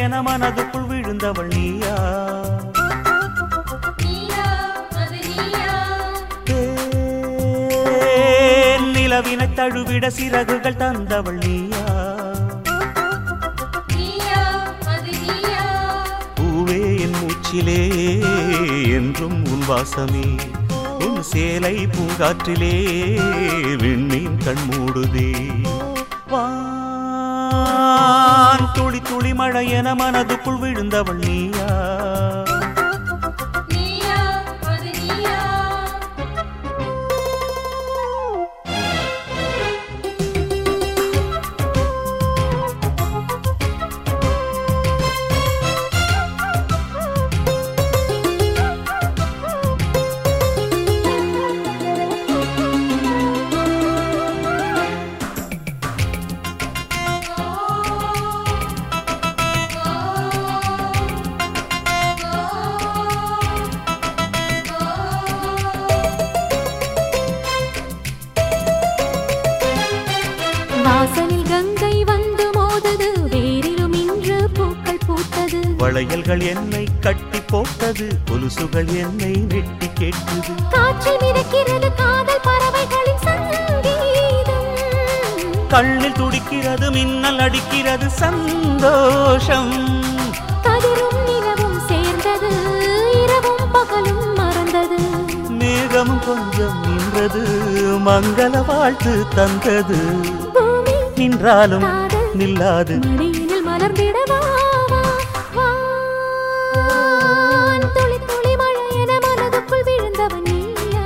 என மனதுக்குள் விழுந்தவள் நீயா நீயா அது நீயா தேன் நிலவினை தழுவிட சிறகுகள் தந்தவள் நீயா நீயா அது நீயா பூவே என் மூச்சிலே என்றும் உன் வாசமே உன் சேலை பூங்காற்றிலே விண்மீன் கண் மூடுதே வான் துளி துளி மழை என மனதுக்குள் விழுந்தவள் நீயா நீயா அது நீயா வாசலில் கங்கை வந்து மோதது வேரிலும் இன்று பூக்கள் பூத்தது வளையல்கள் என்னை கட்டி போட்டது கொலுசுகள் என்னை வெட்டி கேட்டது காற்றில் மிதக்கிறது காதல் பறவைகளின் சங்கீதம் கண்ணில் துடிக்கிறது மின்னல் அடிக்கிறது சந்தோஷம் கதிரும் நிலவும் சேர்ந்தது இரவும் பகலும் மறந்தது மேகமும் கொஞ்சம் நின்றது மங்கள வாழ்த்து தந்தது பூமி நின்றாலும் காதல் நில்லாது மடியினில் மலர்ந்திடவா வா, வான் துளி துளி மழை என மனதுக்குள் விழுந்தவன் நீயா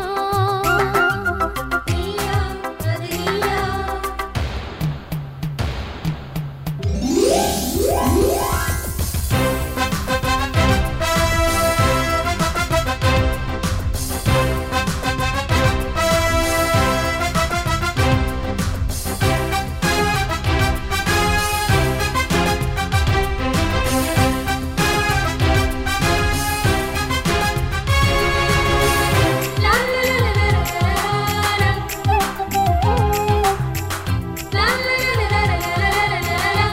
நீயா அது நீயா லா லா லா லா லா லா லா லா லா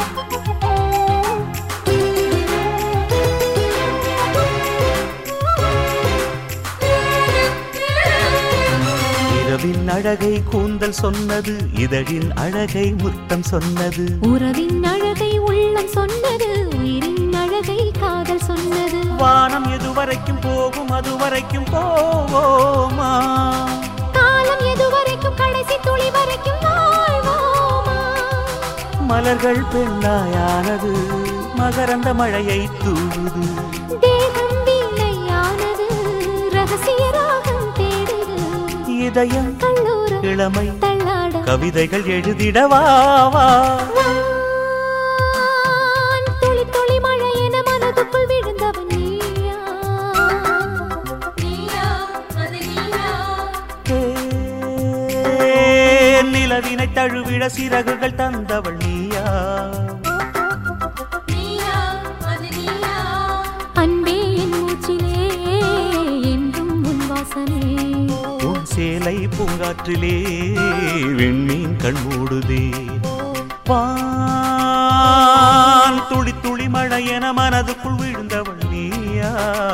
இரவின் அழகை கூந்தல் சொன்னது இதழின் அழகை முத்தம் சொன்னது உறவின் அழகை உள்ளம் சொன்னது உயிரின் அழகை காதல் சொன்னது வானம் எதுவரைக்கும் போகும் அதுவரைக்கும் போவோமா காலம் எதுவரைக்கும் கடைசி துளி வரைக்கும் வாழ்வோமா மலர்கள் பெண்ணாயானது மகரந்த மழையை தூவுது தேகம் வீணையானது ரகசிய ராகம் தேடுது இதயம் கல்லூர இளமை தள்ளாட கவிதைகள் எழுதிடவா வா. வான் துளி துளி மழை என மனதுக்குள் விழுந்தவன் நீயா நீயா அது நீயா தேன் நிலவினை தழுவிட சிறகுகள் தந்தவள் நீயா நீயா அது நீயா அன்பே என் மூச்சிலே என்றும் உன் வாசனை உன் சேலை பூங்காற்றிலே விண்மீன் கண் மூடுதே வான் துளி துளி மழை என மனதுக்குள் விழுந்தவள் நீயா